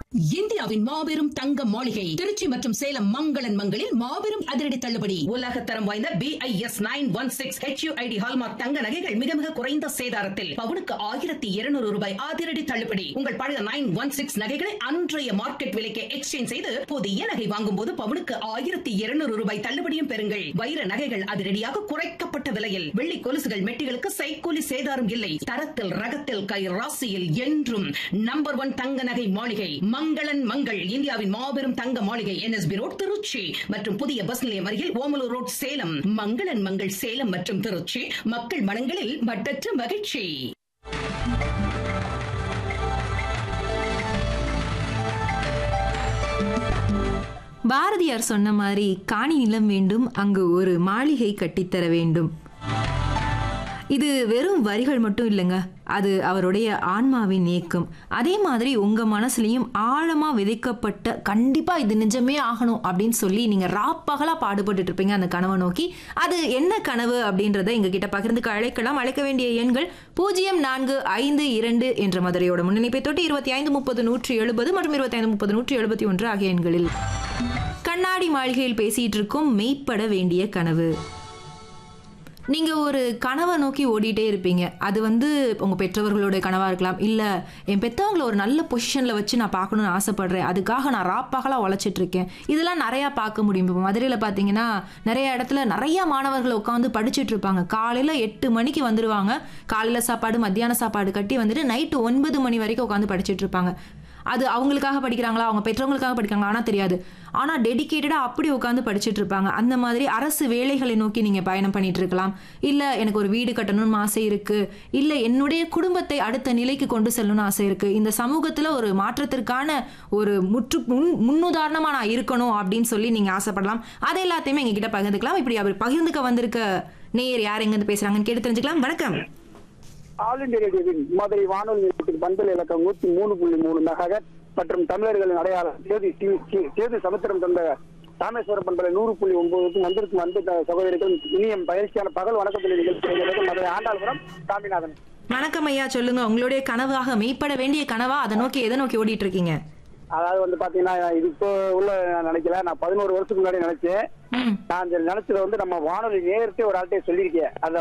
இந்தியாவின் மாபெரும் தங்க மாளிகை திருச்சி மற்றும் சேலம் மங்களன் மங்களில் மாபெரும் அதிரடி தள்ளுபடி உலக தரம் வாய்ந்த B I S nine one six HUID hallmark தங்க நகைகள் மிக மிக குறைந்த சேதாரத்தில் பவுனுக்கு ஆயிரத்தி இருநூறு ரூபாய் அதிரடி தள்ளுபடி உங்கள் பழைய நைன் ஒன் சிக்ஸ் நகைகளை அன்றைய மார்க்கெட் விலைக்கு எக்ஸ்சேஞ்ச் செய்து புதிய நகை வாங்கும் போது பவுனுக்கு ஆயிரத்தி இருநூறு ரூபாய் தள்ளுபடியும் பெறுங்கள் வைர நகைகள் அதிரடியாக குறைக்கப்பட்ட விலையில் வெள்ளி கொலுசுகள் மெட்டிகளுக்கு சைக்கூலி சேதாரம் இல்லை தரத்தில் ரகத்தில் கை ராசியில் என்றும் நம்பர் ஒன் தங்க நகை மாளிகை மங்களன் மங்கள் இந்தியாவின் மாபெரும் தங்க மாளிகை என்எஸ்பி ரோட் திருச்சி மற்றும் புதிய பஸ் நிலையம் அருகில் ஓமலூர் ரோட் சேலம் மங்களன் மங்கள் சேலம் மற்றும் திருச்சி மக்கள் மனங்களில் மட்டற்ற மகிழ்ச்சி பாரதியார் சொன்ன மாதிரி காணி நிலம் வேண்டும் அங்கு ஒரு மாளிகை கட்டித்தர வேண்டும் இது வெறும் வரிகள் மட்டும் இல்லைங்க அது அவருடைய ஆன்மாவின் ஏக்கம் அதே மாதிரி உங்க மனசுலயும் ஆழமா விதைக்கப்பட்ட கண்டிப்பா இது நிஜமே ஆகணும் அப்படின்னு சொல்லி நீங்க ராப்பகலா பாடுபட்டுட்டு இருப்பீங்க அந்த கனவை நோக்கி அது என்ன கனவு அப்படின்றத எங்க கிட்ட பகிர்ந்துக்க அழைக்கலாம் அழைக்க வேண்டிய எண்கள் பூஜ்ஜியம் நான்கு ஐந்து இரண்டு என்ற மதுரையோட முன்னிணைப்பை தொட்டு இருபத்தி ஐந்து முப்பது நூற்றி எழுபது மற்றும் இருபத்தி ஐந்து முப்பது நூற்றி எழுபத்தி ஒன்று ஆகிய எண்களில் கண்ணாடி மாளிகையில் பேசிட்டு இருக்கும் மெய்ப்பட வேண்டிய கனவு நீங்க ஒரு கனவை நோக்கி ஓடிட்டே இருப்பீங்க அது வந்து உங்க பெற்றவர்களுடைய கனவா இருக்கலாம் இல்ல என் பெற்றவங்களை ஒரு நல்ல பொசிஷன்ல வச்சு நான் பார்க்கணும்னு ஆசைப்படுறேன் அதுக்காக நான் ராப்பகலா உழைச்சிட்டு இருக்கேன் இதெல்லாம் நிறைய பார்க்க முடியும் இப்போ மதுரையில பாத்தீங்கன்னா நிறைய இடத்துல நிறைய மாணவர்கள் உட்காந்து படிச்சுட்டு இருப்பாங்க காலையில எட்டு மணிக்கு வந்துருவாங்க காலையில சாப்பாடு மத்தியான சாப்பாடு கட்டி வந்துட்டு நைட்டு ஒன்பது மணி வரைக்கும் உட்காந்து படிச்சுட்டு இருப்பாங்க அது அவங்களுக்காக படிக்கிறாங்களா அவங்க பெற்றவங்களுக்காக படிக்கிறாங்களா ஆனால் தெரியாது ஆனால் டெடிக்கேட்டடாக அப்படி உட்காந்து படிச்சுட்டு இருப்பாங்க அந்த மாதிரி அரசு வேலைகளை நோக்கி நீங்கள் பயணம் பண்ணிட்டு இருக்கலாம் இல்லை எனக்கு ஒரு வீடு கட்டணும்னு ஆசை இருக்குது இல்லை என்னுடைய குடும்பத்தை அடுத்த நிலைக்கு கொண்டு செல்லணும்னு ஆசை இருக்குது இந்த சமூகத்தில் ஒரு மாற்றத்திற்கான ஒரு முற்று முன் முன்னுதாரணமாக நான் இருக்கணும் அப்படின்னு சொல்லி நீங்கள் ஆசைப்படலாம் அது எல்லாத்தையுமே எங்ககிட்ட பகிர்ந்துக்கலாம் இப்படி அவர் பகிர்ந்துக்க வந்திருக்க நேயர் யார் எங்கேருந்து பேசுகிறாங்கன்னு கேட்டு தெரிஞ்சுக்கலாம் வணக்கம் ஆல் இந்தியா ரேடியோவின் மதுரை வானொலி நிலையத்திற்கு பண்பல் இலக்கம் நூத்தி மூணு புள்ளி மூணு மெகாஹெட் மற்றும் தமிழர்களின் அடையாளம் சேது சி- சி- சேது சமுத்திரம் தந்த ராமேஸ்வரம் பண்பலை நூறு புள்ளி ஒன்பதுக்கும் வந்திருக்கும் அன்பு த- சகோதரிகள் இனிய பயிற்சியான பகல் வணக்கத்தில் நிகழ்ச்சி மதுரை ஆண்டாள்புரம் சாமிநாதன் வணக்கம் ஐயா சொல்லுங்க உங்களுடைய கனவாக மெய்ப்பட வேண்டிய கனவா அதை நோக்கி எதை நோக்கி ஓடிட்டு இருக்கீங்க அதாவது வந்து பாத்தீங்கன்னா இது இப்போ உள்ள நான் நினைக்கல நான் பதினோரு வருஷத்துக்கு முன்னாடி நினைச்சேன் ம் நான் இந்த நினைச்சதை வந்து நம்ம வானொலி நேரத்தை ஒரு ஆள்கிட்ட சொல்லியிருக்கேன் அந்த